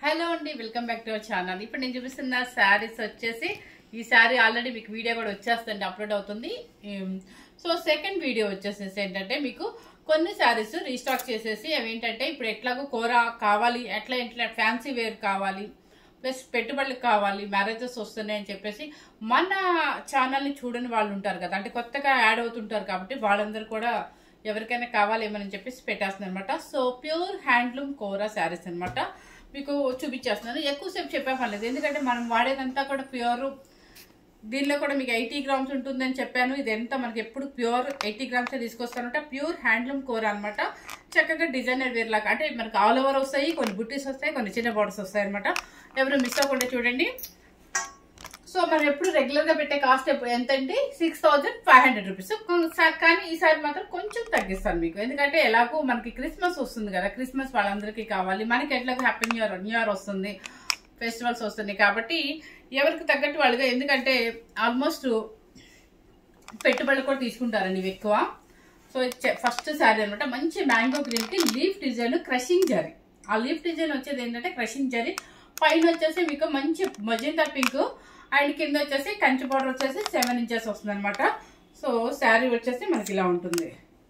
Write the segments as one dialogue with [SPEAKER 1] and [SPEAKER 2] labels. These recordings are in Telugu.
[SPEAKER 1] హలో అండి welcome back to our channel ఇప్పుడు నేను చూపిస్తున్న శారీస్ వచ్చేసి ఈ శారీ ఆల్రెడీ మీకు వీడియో కూడా వచ్చేస్తుంది అప్లోడ్ అవుతుంది సో సెకండ్ వీడియో వచ్చేసేసి ఏంటంటే మీకు కొన్ని శారీస్ రీస్టాక్ చేసేసి అవి ఏంటంటే ఇప్పుడు ఎట్లాగో కూర కావాలి ఎట్లా ఎట్లా ఫ్యాన్సీ వేర్ కావాలి ప్లస్ పెట్టుబడులకు కావాలి మ్యారేజెస్ వస్తున్నాయి అని చెప్పేసి మన ఛానల్ని చూడని వాళ్ళు ఉంటారు కదా అంటే కొత్తగా యాడ్ అవుతుంటారు కాబట్టి వాళ్ళందరూ కూడా ఎవరికైనా కావాలేమని చెప్పేసి పెట్టేస్తున్నాను అనమాట so pure handloom kora saris అన్నమాట మీకు చూపించేస్తున్నాను ఎక్కువసేపు చెప్పే పని లేదు ఎందుకంటే మనం వాడేదంతా కూడా ప్యూర్ దీనిలో కూడా మీకు ఎయిటీ గ్రామ్స్ ఉంటుందని చెప్పాను ఇదంతా మనకి ఎప్పుడు ప్యూర్ ఎయిటీ గ్రామ్స్ తీసుకొస్తానంట ప్యూర్ హ్యాండ్లూమ్ కూర అనమాట చక్కగా డిజైనర్ వేర్ లాగా అంటే మనకి ఆల్ ఓవర్ వస్తాయి కొన్ని బుట్టీస్ వస్తాయి కొన్ని చిన్న బార్డర్స్ వస్తాయి అనమాట ఎవరు మిస్ అవ్వకుండా చూడండి సో మనం ఎప్పుడు రెగ్యులర్ గా పెట్టే కాస్ట్ ఎప్పుడు ఎంత అంటే six thousand five hundred rupees కానీ ఈసారి మాత్రం కొంచెం తగ్గిస్తాను మీకు ఎందుకంటే ఎలాగో మనకి క్రిస్మస్ వస్తుంది కదా క్రిస్మస్ వాళ్ళందరికీ కావాలి మనకి ఎట్లాగో happy new year new year వస్తుంది ఫెస్టివల్స్ వస్తున్నాయి కాబట్టి ఎవరికి తగ్గట్టు వాళ్ళుగా ఎందుకంటే ఆల్మోస్ట్ పెట్టుబడులు కూడా తీసుకుంటారండి ఇవి ఎక్కువ సో ఫస్ట్ శారీ అనమాట మంచి మ్యాంగో గ్రీన్ కి లీఫ్ డిజైన్ క్రషింగ్ జరీ ఆ లీఫ్ డిజైన్ వచ్చేది ఏంటంటే క్రషింగ్ జరీ పైన వచ్చేసి మీకు మంచి మజంతా పింక్ అండ్ కింద వచ్చేసి కంచి పౌడర్ వచ్చేసి సెవెన్ ఇంచెస్ వస్తుంది అనమాట సో శారీ వచ్చేసి మనకి ఇలా ఉంటుంది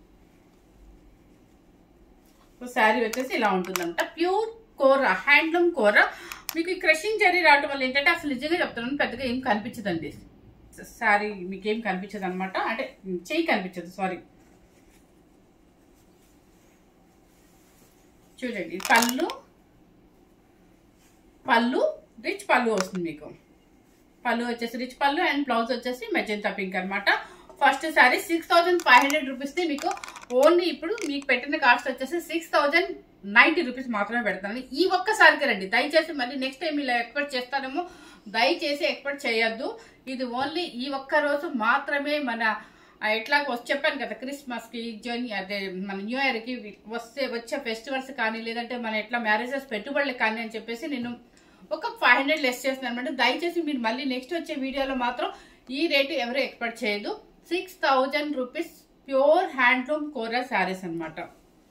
[SPEAKER 1] సో శారీ వచ్చేసి ఇలా ఉంటుంది అనమాట ప్యూర్ కూర హ్యాండ్లూమ్ కూర మీకు ఈ క్రషింగ్ జరీ రావడం వల్ల ఏంటంటే అసలు నిజంగా చెప్తున్నాను పెద్దగా ఏం కనిపించదండి శారీ మీకేం కనిపించదు అనమాట అంటే చెయ్యి కనిపించదు సారీ చూడండి పళ్ళు పళ్ళు రిచ్ పళ్ళు వస్తుంది మీకు పళ్ళు వచ్చేసి రిచ్ పళ్ళు అండ్ బ్లౌజ్ వచ్చేసి మెజెంతా పింక్ అనమాట first sari six thousand five hundred రూపీస్ది మీకు ఓన్లీ ఇప్పుడు మీకు పెట్టిన కాస్ట్ వచ్చేసి సిక్స్ థౌజండ్ నైంటీ రూపీస్ మాత్రమే పెడతాను ఈ ఒక్కసారికి రండి దయచేసి మళ్ళీ నెక్స్ట్ టైం ఇలా ఎక్స్పెక్ట్ చేస్తానేమో దయచేసి ఎక్స్పెక్ట్ చేయొద్దు ఇది ఓన్లీ ఈ ఒక్క రోజు మాత్రమే మన ఎట్లా చెప్పాను కదా క్రిస్మస్కి జర్నీ అదే మన న్యూ ఇయర్కి వస్తే వచ్చే ఫెస్టివల్స్ కానీ లేదంటే మన ఎట్లా మ్యారేజెస్ పెట్టుబడులు కానీ అని చెప్పేసి నేను ఒక ఫైవ్ హండ్రెడ్ లెస్ చేస్తున్నాను అనమాట దయచేసి మీరు మళ్ళీ నెక్స్ట్ వచ్చే వీడియోలో మాత్రం ఈ రేటు ఎవరు ఎక్స్పెక్ట్ చేయదు six thousand rupees pure handloom kora saris అనమాట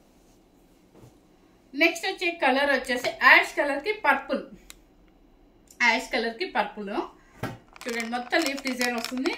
[SPEAKER 1] నెక్స్ట్ వచ్చే కలర్ వచ్చేసి యాష్ కలర్కి పర్పుల్ యాష్ కలర్కి పర్పుల్ చూడండి మొత్తం లీఫ్ డిజైన్ వస్తుంది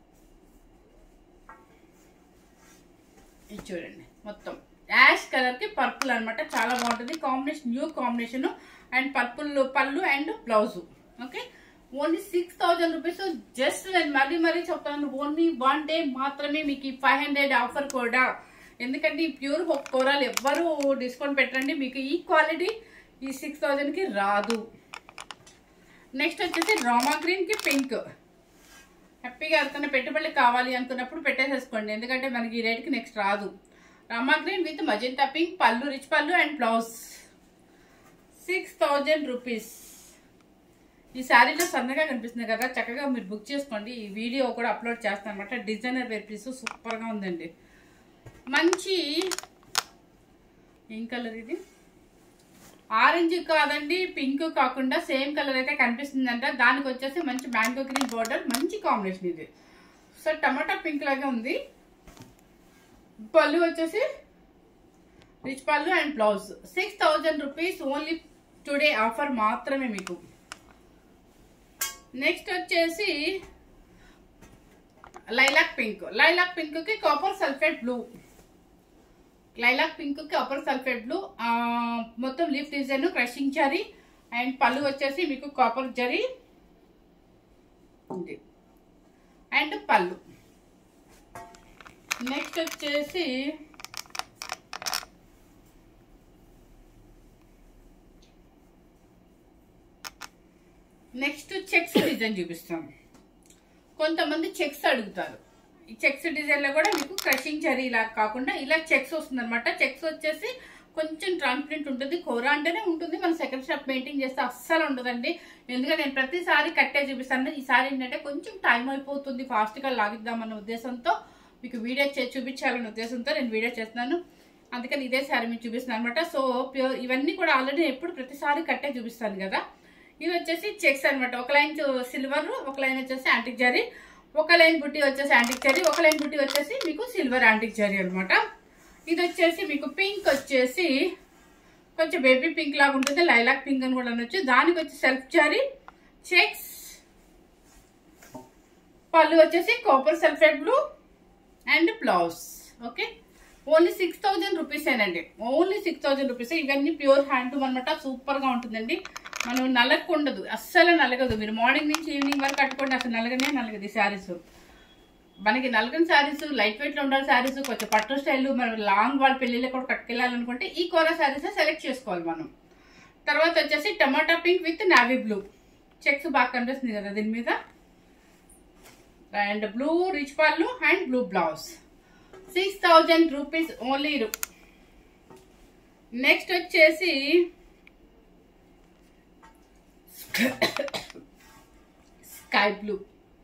[SPEAKER 1] ఇది చూడండి మొత్తం యాష్ కలర్కి పర్పుల్ అనమాట చాలా బాగుంటుంది combination new combination and purple పళ్ళు and blouse okay only six thousand rupees just నేను మళ్ళీ మరీ చెప్తాను ఓన్లీ వన్ డే మాత్రమే మీకు ఈ ఫైవ్ హండ్రెడ్ ఆఫర్ కూడా ఎందుకంటే ఈ ప్యూర్ కూరలు ఎవ్వరు డిస్కౌంట్ పెట్టండి మీకు ఈ క్వాలిటీ ఈ సిక్స్ థౌజండ్కి రాదు నెక్స్ట్ వచ్చేసి రామా గ్రీన్కి పింక్ హ్యాపీగా ఎవరికైనా పెట్టుబడులు కావాలి అనుకున్నప్పుడు పెట్టేసేసుకోండి ఎందుకంటే మనకి ఈ రేట్కి నెక్స్ట్ రాదు Rama green with magenta pink పళ్ళు రిచ్ పళ్ళు and blouse six thousand rupees ఈ శారీలో సన్నగా కనిపిస్తుంది కదా చక్కగా మీరు బుక్ చేసుకోండి ఈ వీడియో కూడా అప్లోడ్ చేస్తాను అనమాట డిజైనర్ వేర్ పీస్ సూపర్గా ఉందండి మంచి ఏం కలర్ ఇది ఆరెంజ్ కాదండి పింక్ కాకుండా సేమ్ కలర్ అయితే కనిపిస్తుందంట దానికి వచ్చేసి మంచి మ్యాంగో గ్రీన్ బార్డర్ మంచి కాంబినేషన్ ఇది సో టమాటా పింక్ లాగా ఉంది పళ్ళు వచ్చేసి రిచ్ పళ్ళు and blouse six thousand rupees only today offer మాత్రమే మీకు నెక్స్ట్ వచ్చేసి లైలాక్ పింక్ లైలాక్ పింక్కి కాపర్ సల్ఫేట్ బ్లూ లైలాక్ పింక్కి కాపర్ సల్ఫేట్ బ్లూ మొత్తం leaf design crushing zari and పళ్ళు వచ్చేసి మీకు కాపర్ జరీ ఉంది అండ్ పళ్ళు నెక్స్ట్ వచ్చేసి నెక్స్ట్ చెక్స్ డిజైన్ చూపిస్తాం కొంతమంది చెక్స్ అడుగుతారు ఈ చెక్స్ డిజైన్లో కూడా మీకు క్రషింగ్ చరీ ఇలా కాకుండా ఇలా చెక్స్ వస్తుంది అనమాట చెక్స్ వచ్చేసి కొంచెం ట్రాన్స్పరెంట్ ఉంటుంది కూర అంటేనే ఉంటుంది మనం సెకండ్ షాప్ పెయింటింగ్ చేస్తే అస్సలు ఉండదండి ఎందుకంటే నేను ప్రతిసారి కట్టే చూపిస్తాను ఈసారి ఏంటంటే కొంచెం టైం అయిపోతుంది ఫాస్ట్గా లాగిద్దామన్న ఉద్దేశంతో మీకు వీడియో చూపించాలన్న ఉద్దేశంతో నేను వీడియో చేస్తున్నాను అందుకని ఇదే సారీ మీకు చూపిస్తున్నాను అనమాట సో ప్యూర్ ఇవన్నీ కూడా ఆల్రెడీ ఎప్పుడు ప్రతిసారి కట్టే చూపిస్తాను కదా ఇవి వచ్చేసి చెక్స్ అనమాట ఒక లైన్ సిల్వర్ ఒక లైన్ వచ్చేసి యాంటిక్ జరీ ఒక లైన్ బుట్టి వచ్చేసి యాంటిక్ జరీ ఒక లైన్ బుట్టి వచ్చేసి మీకు సిల్వర్ యాంటిక్ జరీ అనమాట ఇది వచ్చేసి మీకు పింక్ వచ్చేసి కొంచెం బేబీ పింక్ లాగా ఉంటుంది లైలాక్ పింక్ అని కూడా అనొచ్చు దానికి వచ్చి సెల్ఫ్ జారీ చెక్స్ పళ్ళు వచ్చేసి copper sulphate blue and blouse okay only six thousand rupees ఏనండి ఓన్లీ సిక్స్ థౌజండ్ రూపీస్ ఇవన్నీ ప్యూర్ హ్యాండ్లూమ్ అనమాట సూపర్గా ఉంటుందండి మనం నలగకుండదు అస్సలు నలగదు మీరు మార్నింగ్ నుంచి ఈవినింగ్ వరకు కట్టుకోండి అసలు నలగనే నలగదు ఈ శారీస్ మనకి నలగని శారీస్ లైట్ వెయిట్లో ఉండాలి శారీస్ కొంచెం పట్టు స్టైల్ మనం లాంగ్ వాళ్ళ పెళ్ళిళ్ళకి కూడా కట్టుకెళ్ళాలనుకుంటే ఈ కోర శారీస్ సెలెక్ట్ చేసుకోవాలి మనం తర్వాత వచ్చేసి tomato pink with navy blue checks బాగా కనిపిస్తుంది కదా దీని మీద అండ్ బ్లూ రిచ్ పళ్ళు and blue blouse six thousand rupees only next వచ్చేసి స్కై బ్లూ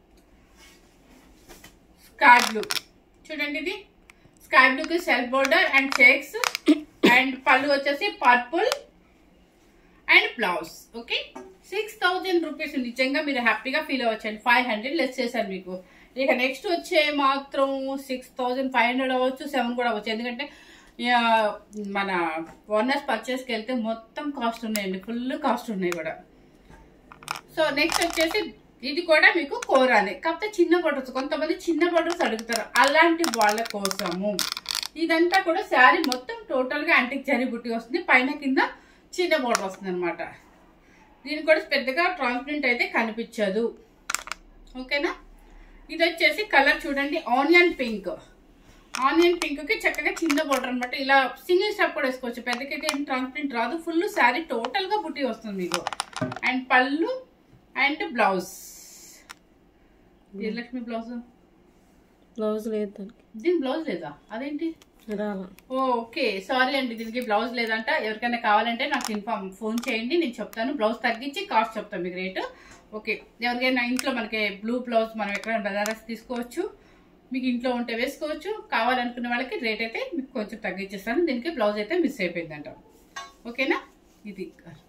[SPEAKER 1] స్కై బ్లూ చూడండి ఇది స్కై బ్లూకి self border and checks and పళ్ళు వచ్చేసి purple and blouse okay six thousand rupees నిజంగా మీరు హ్యాపీగా ఫీల్ అవ్వచ్చండి ఫైవ్ హండ్రెడ్ లెస్ చేశాను మీకు ఇక నెక్స్ట్ వచ్చే మాత్రం సిక్స్ థౌజండ్ ఫైవ్ హండ్రెడ్ అవ్వచ్చు సెవెన్ కూడా అవ్వచ్చు ఎందుకంటే ఇక మన ఓనర్స్ పర్చేస్కి వెళ్తే మొత్తం కాస్ట్ ఉన్నాయండి ఫుల్ కాస్ట్ ఉన్నాయి కూడా సో నెక్స్ట్ వచ్చేసి ఇది కూడా మీకు కోరానే కాకపోతే చిన్న బొటర్స్ కొంతమంది చిన్న బొటర్స్ అడుగుతారు అలాంటి వాళ్ళ కోసము ఇదంతా కూడా శారీ మొత్తం టోటల్గా యాంటిక్ జరీ బుట్టి వస్తుంది పైన కింద చిన్న బోర్డర్ వస్తుంది అనమాట దీని కూడా పెద్దగా ట్రాన్స్పరెంట్ అయితే కనిపించదు ఓకేనా ఇది వచ్చేసి కలర్ చూడండి ఆనియన్ పింక్ ఆనియన్ పింక్కి చక్కగా చిన్న బోర్డర్ అనమాట ఇలా సింగిల్ స్టెప్ కూడా వేసుకోవచ్చు పెద్దకైతే ఏం ట్రాన్స్పరెంట్ రాదు ఫుల్ శారీ టోటల్గా బుట్టి వస్తుంది మీకు అండ్ పళ్ళు and blouse Lakshmi blouse
[SPEAKER 2] blouse లేదు దానికి
[SPEAKER 1] దీని బ్లౌజ్ లేదా అదేంటి
[SPEAKER 2] రాలా
[SPEAKER 1] ఓకే సారీ అండి దీనికి బ్లౌజ్ లేదంట ఎవరికైనా కావాలంటే నాకు ఇన్ఫార్మ్ ఫోన్ చేయండి నేను చెప్తాను బ్లౌజ్ తగ్గించి కాస్ట్ చెప్తాను మీకు రేటు ఓకే ఎవరికైనా ఇంట్లో మనకి బ్లూ బ్లౌజ్ మనం ఎక్కడైనా బనారస్ తీసుకోవచ్చు మీకు ఇంట్లో ఉంటే వేసుకోవచ్చు కావాలనుకునే వాళ్ళకి రేట్ అయితే మీకు కొంచెం తగ్గించేస్తాను దీనికి బ్లౌజ్ అయితే మిస్ అయిపోయిందంట ఓకేనా ఇది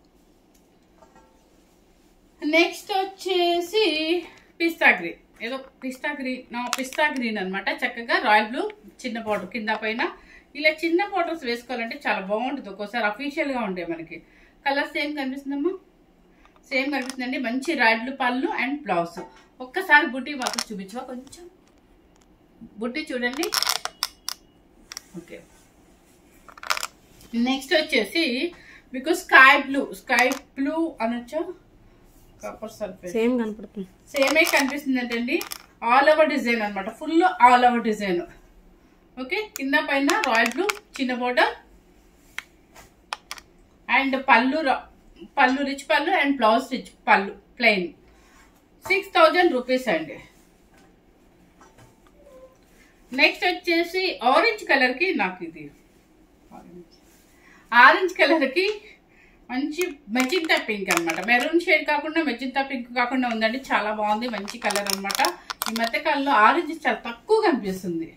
[SPEAKER 1] నెక్స్ట్ వచ్చేసి పిస్తా గ్రీన్ ఏదో పిస్తా గ్రీన్ నా పిస్తా గ్రీన్ అన్నమాట చక్కగా రాయల్ బ్లూ చిన్న పౌడర్ కింద పైన ఇలా చిన్న పౌడర్స్ వేసుకోవాలంటే చాలా బాగుంటుంది ఒక్కోసారి అఫీషియల్ గా ఉంటాయి మనకి కలర్ సేమ్ కనిపిస్తుందమ్మా సేమ్ కనిపిస్తుందండి మంచి రాయల్ బ్లూ పళ్ళు అండ్ బ్లౌజ్ ఒక్కసారి బుట్టి మాత్రం చూపించవా కొంచెం బుట్టి చూడండి ఓకే నెక్స్ట్ వచ్చేసి మీకు స్కై బ్లూ స్కై బ్లూ అనొచ్చా కాపర్ సల్ఫేట్
[SPEAKER 2] సేమ్ కనపడుతుంది
[SPEAKER 1] సేమే కనిపిస్తుంది అండి ఆల్ ఓవర్ డిజైన్ అనమాట full all over design okay కింద పైన రాయల్ బ్లూ చిన్న బోర్డర్ అండ్ పళ్ళు రా- పళ్ళు రిచ్ పళ్ళు అండ్ బ్లౌజ్ రిచ్ పళ్ళు ప్లెయిన్ సిక్స్ థౌజండ్ రూపీస్ అండి నెక్స్ట్ వచ్చేసి ఆరెంజ్ కలర్కి నాకు ఇది ఆరెంజ్ కలర్కి మంచి మెజింతా పింక్ అన్నమాట మెరూన్ షేడ్ కాకుండా మెజింతా పింక్ కాకుండా ఉందండి చాలా బాగుంది మంచి కలర్ అన్నమాట ఈ మధ్య కాలంలో ఆరెంజ్ చాలా తక్కువ కనిపిస్తుంది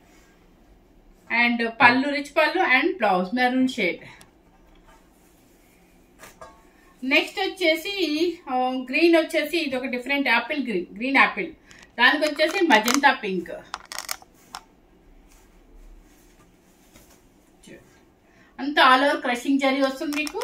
[SPEAKER 1] అండ్ పళ్ళు రిచ్ పళ్ళు and blouse maroon shade next వచ్చేసి గ్రీన్ వచ్చేసి ఇది ఒక different apple green green apple దానికి వచ్చేసి మజంతా పింక్ అంతా ఆల్ ఓవర్ క్రషింగ్ జరీ వస్తుంది మీకు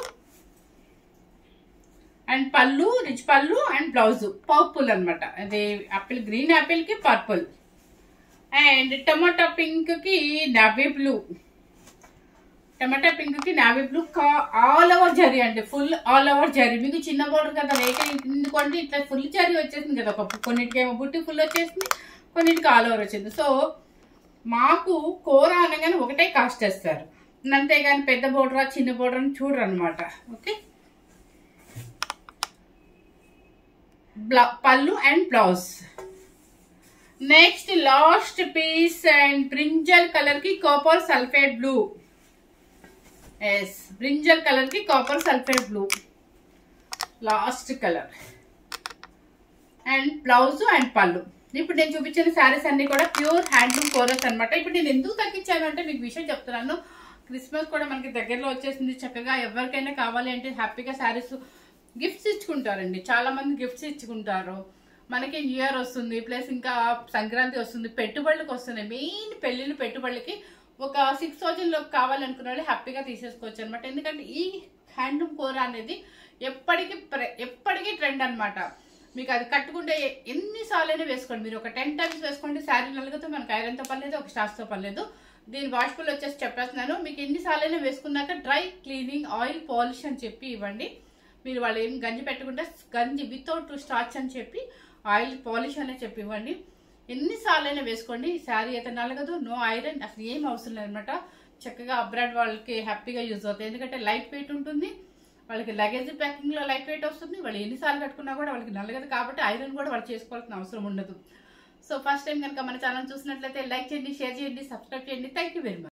[SPEAKER 1] అండ్ పళ్ళు రిచ్ పళ్ళు అండ్ బ్లౌజ్ పర్పుల్ అన్నమాట అది యాపిల్ గ్రీన్ యాపిల్ కి పర్పుల్ అండ్ టమాటా పింక్ కి నావీ బ్లూ టమాటా పింక్ కి navy blue all over zari అండి ఫుల్ ఆల్ ఓవర్ జరీ మీకు చిన్న బోర్డర్ కదా రేట్ ఎందుకంటే ఇట్లా ఫుల్ జరీ వచ్చేసింది కదా ఒక కొన్నిటికి ఏమో బుట్టి ఫుల్ వచ్చేసింది కొన్నిటికి ఆల్ ఓవర్ వచ్చింది సో మాకు కూర అనగానే ఒకటే కాస్ట్ వేస్తారు అంతేగాని పెద్ద బోర్డరా చిన్న బోర్డర్ అని చూడరు అనమాట ఓకే బ్లౌ పళ్ళు and blouse next last piece and brinjal colour కి copper sulphate blue yes brinjal colour కి copper sulphate blue last colour and blouse and పళ్ళు ఇప్పుడు నేను చూపించిన శారీస్ అన్ని కూడా ప్యూర్ హ్యాండ్లూమ్ కోరస్ అన్నమాట ఇప్పుడు నేను ఎందుకు తగ్గించాను అంటే మీకు విషయం చెప్తున్నాను క్రిస్మస్ కూడా మనకి దగ్గరలో వచ్చేసింది చక్కగా ఎవరికైనా కావాలి అంటే హ్యాపీగా శారీస్ గిఫ్ట్స్ ఇచ్చుకుంటారండి చాలా మంది గిఫ్ట్స్ ఇచ్చుకుంటారు మనకి న్యూ ఇయర్ వస్తుంది ప్లస్ ఇంకా సంక్రాంతి వస్తుంది పెట్టుబడులకు వస్తున్నాయి మెయిన్ పెళ్ళిళ్ళు పెట్టుబడులకి ఒక సిక్స్ థౌజండ్ లో కావాలనుకున్న వాళ్ళు హ్యాపీగా తీసేసుకోవచ్చు అనమాట ఎందుకంటే ఈ హ్యాండ్లూమ్ కూర అనేది ఎప్పటికీ ప్ర- ఎప్పటికీ ట్రెండ్ అన్నమాట మీకు అది కట్టుకుంటే ఎన్నిసార్లు అయినా వేసుకోండి మీరు ఒక టెన్ టైమ్స్ వేసుకోండి శారీ నలుగుతో మనకు ఐరన్తో పని లేదు ఒక స్టార్స్తో పని లేదు దీని వాష్ఫుల్ వచ్చేసి చెప్పేస్తున్నాను మీకు ఎన్నిసార్లు అయినా వేసుకున్నాక డ్రై క్లీనింగ్ ఆయిల్ పాలిష్ అని చెప్పి ఇవ్వండి మీరు వాళ్ళు ఏం గంజి పెట్టుకుంటే గంజి వితౌట్ స్టార్చ్ అని చెప్పి ఆయిల్ పాలిష్ అనే చెప్పి ఇవ్వండి ఎన్నిసార్లు అయినా వేసుకోండి ఈ శారీ అయితే నలగదు నో ఐరన్ అసలు ఏం అవసరం లేదనమాట చక్కగా అబ్రాడ్ వాళ్ళకి హ్యాపీగా యూజ్ అవుతాయి ఎందుకంటే లైట్ వెయిట్ ఉంటుంది వాళ్ళకి లగేజ్ ప్యాకింగ్ లో లైట్ వెయిట్ వస్తుంది వాళ్ళు ఎన్నిసార్లు కట్టుకున్నా కూడా వాళ్ళకి నలగదు కాబట్టి ఐరన్ కూడా వాళ్ళు చేసుకోవాల్సిన అవసరం ఉండదు సో ఫస్ట్ టైం కనుక మన ఛానల్ చూసినట్లయితే లైక్ చేయండి షేర్ చేయండి సబ్స్క్రైబ్ చేయండి థ్యాంక్ యూ వెరీ మచ్